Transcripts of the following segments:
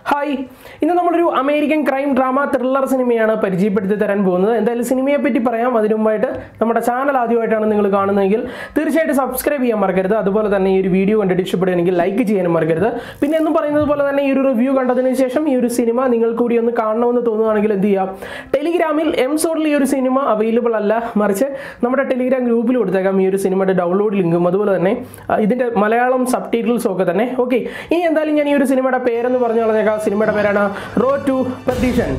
hi ഇന്ന് നമ്മളൊരു American crime drama thriller സിനിമയാണ് പരിചയപ്പെടുത്തി തരാൻ പോകുന്നത് എന്തായാലും സിനിമയെ പറ്റി പറയാം അതിനു മുമ്പായിട്ട് നമ്മുടെ ചാനൽ ആദ്യമായിട്ടാണ് നിങ്ങൾ കാണുന്നതെങ്കിൽ തീർച്ചയായിട്ടും സബ്സ്ക്രൈബ് ചെയ്യാൻ മറക്കരുത് അതുപോലെ തന്നെ ഈ ഒരു വീഡിയോ കണ്ടിട്ട് ഇഷ്ടപ്പെടുകയാണെങ്കിൽ ലൈക്ക് ചെയ്യാനും മറക്കരുത് പിന്നെ എന്നും പറയുന്നത് പോലെ തന്നെ ഈ ഒരു റിവ്യൂ കണ്ടതിന് ശേഷം ഈ ഒരു സിനിമ നിങ്ങൾക്ക് കൂടി ഒന്ന് കാണണമെന്ന് തോന്നുകയാണെങ്കിൽ എന്ത് ചെയ്യാം ടെലിഗ്രാമിൽ എം സോഡിൽ ഈ ഒരു സിനിമ അവൈലബിൾ അല്ല മറിച്ച് നമ്മുടെ ടെലിഗ്രാം ഗ്രൂപ്പിൽ കൊടുത്തേക്കാം ഈ ഒരു സിനിമയുടെ ഡൗൺലോഡ് ലിങ്കും അതുപോലെ തന്നെ ആ, ഇതിന്റെ മലയാളം സബ് ടൈറ്റിൽസും ഒക്കെ തന്നെ ഓക്കെ ഇനി എന്തായാലും ഞാൻ ഈ ഒരു സിനിമയുടെ പേരെന്ന് പറഞ്ഞു പറഞ്ഞേക്കാം സിനിമയുടെ പേരാണ് Road to Perdition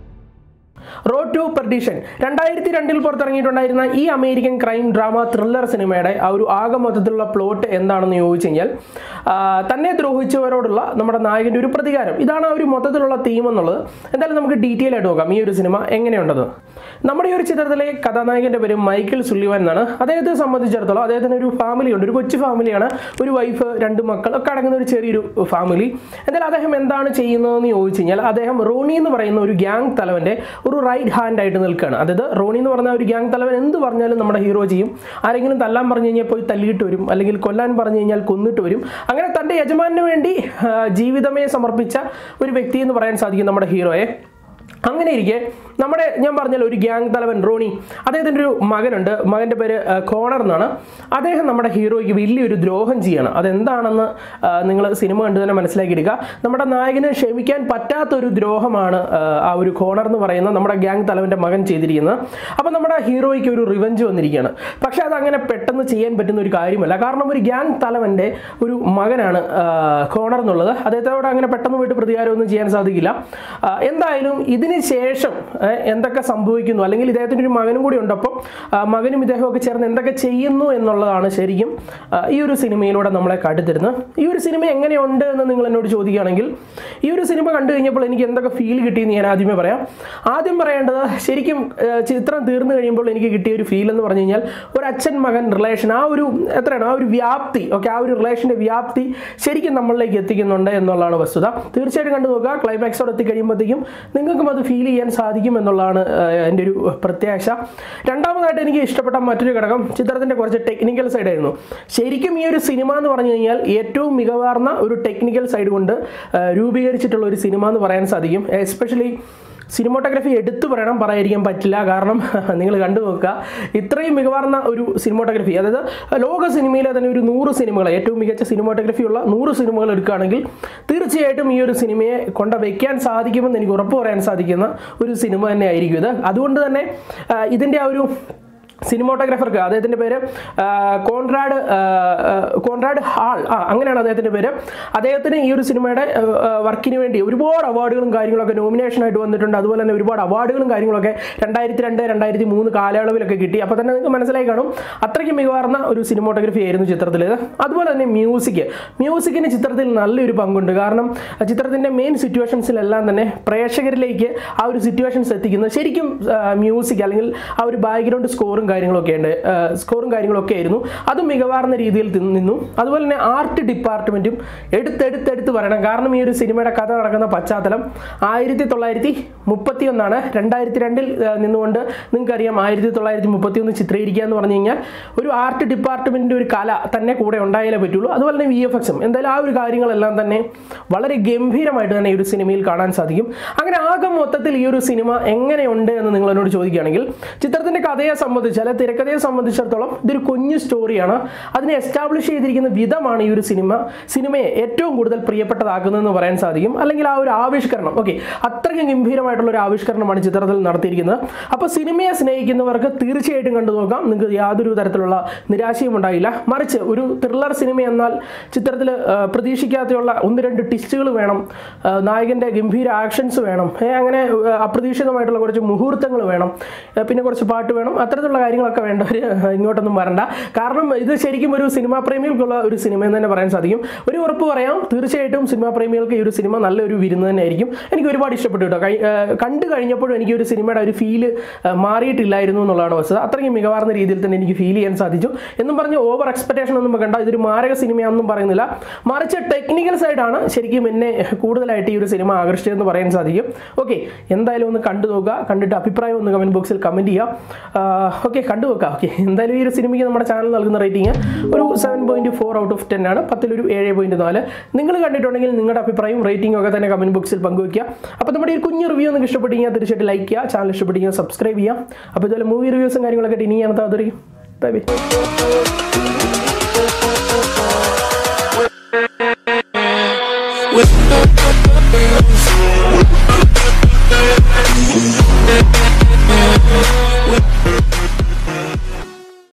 Road to Perdition രണ്ടായിരത്തി രണ്ടിൽ പുറത്തിറങ്ങിയിട്ടുണ്ടായിരുന്ന ഈ അമേരിക്കൻ ക്രൈം ഡ്രാമ ത്രില്ലർ സിനിമയുടെ ആ ഒരു ആകെ മൊത്തത്തിലുള്ള പ്ലോട്ട് എന്താണെന്ന് ചോദിച്ചു കഴിഞ്ഞാൽ ആ, തന്നെ ദ്രോഹിച്ചവരോടുള്ള നമ്മുടെ നായകൻ്റെ ഒരു പ്രതികാരം ഇതാണ് ആ ഒരു മൊത്തത്തിലുള്ള തീം എന്നുള്ളത് എന്തായാലും നമുക്ക് ഡീറ്റെയിൽ ആയിട്ട് നോക്കാം ഈ ഒരു സിനിമ എങ്ങനെയുണ്ടെന്ന് നമ്മുടെ ഈ ഒരു ചിത്രത്തിലെ കഥാനായകൻ്റെ പേര് മൈക്കിൾ സുല്ലിവൻ എന്നാണ് അദ്ദേഹത്തെ സംബന്ധിച്ചിടത്തോളം അദ്ദേഹത്തിന് ഒരു ഫാമിലി ഉണ്ട് ഒരു കൊച്ചു ഫാമിലിയാണ് ഒരു വൈഫ് രണ്ട് മക്കൾ ഒക്കെ അടങ്ങുന്ന ഒരു ചെറിയൊരു ഫാമിലി എന്തായാലും അദ്ദേഹം എന്താണ് ചെയ്യുന്നതെന്ന് ചോദിച്ചു കഴിഞ്ഞാൽ അദ്ദേഹം റോണി എന്ന് പറയുന്ന ഒരു ഗ്യാങ് തലവൻ്റെ ഒരു റൈറ്റ് ഹാൻഡ് ആയിട്ട് നിൽക്കുകയാണ് അതായത് റോണി എന്ന് പറഞ്ഞ ഒരു ഗ്യാങ് തലവൻ എന്ത് പറഞ്ഞാലും നമ്മുടെ ഹീറോ ചെയ്യും ആരെങ്കിലും തല്ലാൻ പറഞ്ഞു കഴിഞ്ഞാൽ പോയി തല്ലിയിട്ട് വരും അല്ലെങ്കിൽ കൊല്ലാൻ പറഞ്ഞു കഴിഞ്ഞാൽ കൊന്നിട്ട് വരും അങ്ങനെ തൻ്റെ യജമാനു വേണ്ടി ആ, ജീവിതമേ സമർപ്പിച്ച ഒരു വ്യക്തി എന്ന് പറയാൻ സാധിക്കും നമ്മുടെ ഹീറോയെ അങ്ങനെ ഇരിക്കെ നമ്മുടെ ഞാൻ പറഞ്ഞല്ലോ ഒരു ഗ്യാങ് തലവൻ റോണി അദ്ദേഹത്തിൻ്റെ ഒരു മകനുണ്ട് മകൻ്റെ പേര് ആ, കോണർ എന്നാണ് അദ്ദേഹം നമ്മുടെ ഹീറോയ്ക്ക് വലിയൊരു ദ്രോഹം ചെയ്യണം അതെന്താണെന്ന് നിങ്ങൾ സിനിമ കണ്ടു തന്നെ മനസ്സിലാക്കിയെടുക്കുക നമ്മുടെ നായകന് ക്ഷമിക്കാൻ പറ്റാത്തൊരു ദ്രോഹമാണ് ആ, ആ ഒരു കോണർ എന്ന് പറയുന്ന നമ്മുടെ ഗ്യാങ് തലവൻ്റെ മകൻ ചെയ്തിരിക്കുന്നത് അപ്പോൾ നമ്മുടെ ഹീറോയ്ക്ക് ഒരു റിവഞ്ച് വന്നിരിക്കുകയാണ് പക്ഷേ അത് അങ്ങനെ പെട്ടെന്ന് ചെയ്യാൻ പറ്റുന്ന ഒരു കാര്യമല്ല കാരണം ഒരു ഗ്യാങ് തലവൻ്റെ ഒരു മകനാണ് ആ, കോണർ എന്നുള്ളത് അദ്ദേഹത്തോട് അങ്ങനെ പെട്ടെന്ന് പോയിട്ട് പ്രതികാരമൊന്നും ചെയ്യാൻ സാധിക്കില്ല ആ, എന്തായാലും ഇതിന് ശേഷം ഏ, എന്തൊക്കെ സംഭവിക്കുന്നു അല്ലെങ്കിൽ ഇദ്ദേഹത്തിൻ്റെ ഒരു മകനും കൂടി ഉണ്ട് അപ്പം ആ, മകനും ഇദ്ദേഹമൊക്കെ ചേർന്ന് എന്തൊക്കെ ചെയ്യുന്നു എന്നുള്ളതാണ് ശരിക്കും ആ, ഈ ഒരു സിനിമയിലൂടെ നമ്മളെ കാട്ടിത്തരുന്നത് ഈ ഒരു സിനിമ എങ്ങനെയുണ്ട് എന്ന് നിങ്ങൾ എന്നോട് ചോദിക്കുകയാണെങ്കിൽ ഈ ഒരു സിനിമ കണ്ടു കഴിഞ്ഞപ്പോൾ എനിക്ക് എന്തൊക്കെ ഫീൽ കിട്ടിയെന്ന് ഞാൻ ആദ്യമേ പറയാം ആദ്യം പറയേണ്ടത് ശരിക്കും ആ, ചിത്രം തീർന്നു കഴിയുമ്പോൾ എനിക്ക് കിട്ടിയ ഒരു ഫീൽ എന്ന് പറഞ്ഞു കഴിഞ്ഞാൽ ഒരു അച്ഛൻ മകൻ റിലേഷൻ ആ ഒരു എത്രയാണ് ആ ഒരു വ്യാപ്തി ഓക്കെ ആ ഒരു റിലേഷൻ്റെ വ്യാപ്തി ശരിക്കും നമ്മളിലേക്ക് എത്തിക്കുന്നുണ്ട് എന്നുള്ളതാണ് വസ്തുത തീർച്ചയായിട്ടും കണ്ടു നോക്കുക ക്ലൈമാക്സോടെ എത്തിക്കഴിയുമ്പോഴത്തേക്കും നിങ്ങൾക്കും അത് ഫീൽ ചെയ്യാൻ സാധിക്കും എന്നുള്ളതാണ് ആ, എൻ്റെ ഒരു പ്രത്യാശ രണ്ടാമതായിട്ട് എനിക്ക് ഇഷ്ടപ്പെട്ട മറ്റൊരു ഘടകം ചിത്രത്തിൻ്റെ കുറച്ച് ടെക്നിക്കൽ സൈഡ് ആയിരുന്നു ശരിക്കും ഈ ഒരു സിനിമ എന്ന് പറഞ്ഞു കഴിഞ്ഞാൽ ഏറ്റവും മികവാർന്ന ഒരു ടെക്നിക്കൽ സൈഡ് കൊണ്ട് ആ, രൂപീകരിച്ചിട്ടുള്ള ഒരു സിനിമ എന്ന് പറയാൻ സാധിക്കും എസ്പെഷ്യലി സിനിമോട്ടോഗ്രാഫി എടുത്തു പറയണം പറയാതിരിക്കാൻ പറ്റില്ല കാരണം നിങ്ങൾ കണ്ടു നോക്കുക ഇത്രയും മികവാർന്ന ഒരു സിനിമോട്ടോഗ്രാഫി അതായത് ലോക സിനിമയിലെ തന്നെ ഒരു നൂറ് സിനിമകൾ ഏറ്റവും മികച്ച സിനിമോട്ടോഗ്രാഫി ഉള്ള നൂറ് സിനിമകൾ എടുക്കുകയാണെങ്കിൽ തീർച്ചയായിട്ടും ഈ ഒരു സിനിമയെ കൊണ്ട് വയ്ക്കാൻ സാധിക്കുമെന്ന് എനിക്ക് ഉറപ്പ് പറയാൻ സാധിക്കുന്ന ഒരു സിനിമ തന്നെ ആയിരിക്കും ഇത് അതുകൊണ്ട് തന്നെ ആ, ഇതിൻ്റെ ആ ഒരു സിനിമോട്ടോഗ്രാഫർക്ക് അദ്ദേഹത്തിൻ്റെ പേര് ആ, കോൺറാഡ് ആ, ആ, കോൺറാഡ് ഹാൾ ആ അങ്ങനെയാണ് അദ്ദേഹത്തിൻ്റെ പേര് അദ്ദേഹത്തിന് ഈ ഒരു സിനിമയുടെ ആ, ആ, വർക്കിന് വേണ്ടി ഒരുപാട് അവാർഡുകളും കാര്യങ്ങളൊക്കെ നോമിനേഷനായിട്ട് വന്നിട്ടുണ്ട് അതുപോലെ തന്നെ ഒരുപാട് അവാർഡുകളും കാര്യങ്ങളൊക്കെ രണ്ടായിരത്തി രണ്ട് രണ്ടായിരത്തി മൂന്ന് കാലയളവിലൊക്കെ കിട്ടി അപ്പോൾ തന്നെ നിങ്ങൾക്ക് മനസ്സിലായി കാണും അത്രയ്ക്ക് മികവാർന്ന ഒരു സിനിമോട്ടോഗ്രഫി ആയിരുന്നു ചിത്രത്തിൽ അതുപോലെ തന്നെ മ്യൂസിക് മ്യൂസിക്കിന് ചിത്രത്തിൽ നല്ലൊരു പങ്കുണ്ട് കാരണം ചിത്രത്തിൻ്റെ മെയിൻ സിറ്റുവേഷൻസിലെല്ലാം തന്നെ പ്രേക്ഷകരിലേക്ക് ആ ഒരു സിറ്റുവേഷൻസ് എത്തിക്കുന്നത് ശരിക്കും മ്യൂസിക് അല്ലെങ്കിൽ ആ ഒരു ബാക്ക്ഗ്രൗണ്ട് സ്കോറും കാര്യങ്ങളൊക്കെ ഉണ്ട് സ്കോറും കാര്യങ്ങളൊക്കെ ആയിരുന്നു അത് മികവാർന്ന രീതിയിൽ തി- നിന്നു അതുപോലെ തന്നെ ആർട്ട് ഡിപ്പാർട്ട്മെൻറ്റും എടുത്തെടുത്തെടുത്ത് പറയണം കാരണം ഈ ഒരു സിനിമയുടെ കഥ നടക്കുന്ന പശ്ചാത്തലം ആയിരത്തി തൊള്ളായിരത്തി മുപ്പത്തി ഒന്നാണ് രണ്ടായിരത്തി രണ്ടിൽ നിന്നുകൊണ്ട് നിങ്ങൾക്കറിയാം ആയിരത്തി തൊള്ളായിരത്തി മുപ്പത്തി ഒന്ന് ചിത്രീകരിക്കുക എന്ന് പറഞ്ഞു കഴിഞ്ഞാൽ ഒരു ആർട്ട് ഡിപ്പാർട്ട്മെൻറ്റിൻ്റെ ഒരു കല തന്നെ കൂടെ ഉണ്ടായാലേ പറ്റുള്ളൂ അതുപോലെ തന്നെ വി എഫ് എക്സും എന്തായാലും ആ ഒരു കാര്യങ്ങളെല്ലാം തന്നെ വളരെ ഗംഭീരമായിട്ട് തന്നെ ഈ ഒരു സിനിമയിൽ കാണാൻ സാധിക്കും അങ്ങനെ ആകെ മൊത്തത്തിൽ ഈ ഒരു സിനിമ എങ്ങനെയുണ്ട് എന്ന് നിങ്ങൾ എന്നോട് ചോദിക്കുകയാണെങ്കിൽ ചിത്രത്തിൻ്റെ കഥയെ സംബന്ധിച്ച് അല്ലെ തിരക്കഥയെ സംബന്ധിച്ചിടത്തോളം ഇതൊരു കുഞ്ഞു സ്റ്റോറിയാണ് അതിനെ എസ്റ്റാബ്ലിഷ് ചെയ്തിരിക്കുന്ന വിധമാണ് ഈ ഒരു സിനിമ സിനിമയെ ഏറ്റവും കൂടുതൽ പ്രിയപ്പെട്ടതാക്കുന്നതെന്ന് പറയാൻ സാധിക്കും അല്ലെങ്കിൽ ആ ഒരു ആവിഷ്കരണം ഓക്കെ അത്രയ്ക്കും ഗംഭീരമായിട്ടുള്ള ഒരു ആവിഷ്കരണമാണ് ചിത്രത്തിൽ നടത്തിയിരിക്കുന്നത് അപ്പോൾ സിനിമയെ സ്നേഹിക്കുന്നവർക്ക് തീർച്ചയായിട്ടും കണ്ടു നോക്കാം നിങ്ങൾക്ക് യാതൊരു തരത്തിലുള്ള നിരാശയും ഉണ്ടായില്ല മറിച്ച് ഒരു ത്രില്ലർ സിനിമ എന്നാൽ ചിത്രത്തിൽ പ്രതീക്ഷിക്കാതെയുള്ള ഒന്ന് രണ്ട് ടിസ്റ്റുകൾ വേണം ആ, നായകൻ്റെ ഗംഭീര ആക്ഷൻസ് വേണം ഏ, അങ്ങനെ ആ, അപ്രതീക്ഷിതമായിട്ടുള്ള കുറച്ച് മുഹൂർത്തങ്ങൾ വേണം ഏ, പിന്നെ കുറച്ച് പാട്ട് വേണം അത്തരത്തിലുള്ള കാര്യങ്ങളൊക്കെ വേണ്ടവർ ഇങ്ങോട്ടൊന്നും വരണ്ട കാരണം ഇത് ശരിക്കും ഒരു സിനിമാ പ്രേമികൾക്കുള്ള ഒരു സിനിമ എന്ന് തന്നെ പറയാൻ സാധിക്കും ഒരു ഉറപ്പ് പറയാം തീർച്ചയായിട്ടും സിനിമാ പ്രേമികൾക്ക് ഈ ഒരു സിനിമ നല്ലൊരു വിരുന്ന് തന്നെ ആയിരിക്കും എനിക്ക് ഒരുപാട് ഇഷ്ടപ്പെട്ടു കേട്ടോ കഴി- ആ, കണ്ടു കഴിഞ്ഞപ്പോഴും എനിക്ക് ഒരു സിനിമയുടെ ഒരു ഫീല് മാറിയിട്ടില്ലായിരുന്നു എന്നുള്ളതാണ് വസ്തുത അത്രയും മികവാർന്ന രീതിയിൽ തന്നെ എനിക്ക് ഫീൽ ചെയ്യാൻ സാധിച്ചു എന്നും പറഞ്ഞ് ഓവർ എക്സ്പെക്ടേഷൻ ഒന്നും വെക്കണ്ട ഇതൊരു മാരക സിനിമയാണെന്നും പറയുന്നില്ല മറിച്ച് ടെക്നിക്കൽ സൈഡാണ് ശരിക്കും എന്നെ കൂടുതലായിട്ട് ഈ ഒരു സിനിമ ആകർഷിച്ചതെന്ന് പറയാൻ സാധിക്കും ഓക്കെ എന്തായാലും ഒന്ന് കണ്ടു നോക്കുക കണ്ടിട്ട് അഭിപ്രായം ഒന്ന് കമൻറ്റ് ബോക്സിൽ കമൻറ്റ് ചെയ്യുക ഓക്കെ ഓക്കെ കണ്ടു വെക്കാം ഓക്കെ എന്തായാലും ഈ ഒരു സിനിമയ്ക്ക് നമ്മുടെ ചാനൽ നൽകുന്ന റേറ്റിംഗ് ഒരു seven point four out of ten ആണ് പത്തിലൊരു ഏഴ് പോയിന്റ് നാല് നിങ്ങൾ കണ്ടിട്ടുണ്ടെങ്കിൽ നിങ്ങളുടെ അഭിപ്രായവും റേറ്റിംഗ് ഒക്കെ തന്നെ കമന്റ് ബോക്സിൽ പങ്കുവയ്ക്കുക അപ്പോൾ നമ്മുടെ ഈ ഒരു കുഞ്ഞു റിവ്യൂ നിങ്ങൾക്ക് ഇഷ്ടപ്പെട്ടെങ്കിൽ തീർച്ചയായിട്ടും ലൈക്ക് ചെയ്യുക ചാനൽ ഇഷ്ടപ്പെട്ടെങ്കിൽ സബ്സ്ക്രൈബ് ചെയ്യാം അപ്പോൾ ഇതുപോലെ മൂവി റിവ്യൂസും കാര്യങ്ങളൊക്കെ ഇനി ഞാൻ താതൊരു ബൈ ബൈ with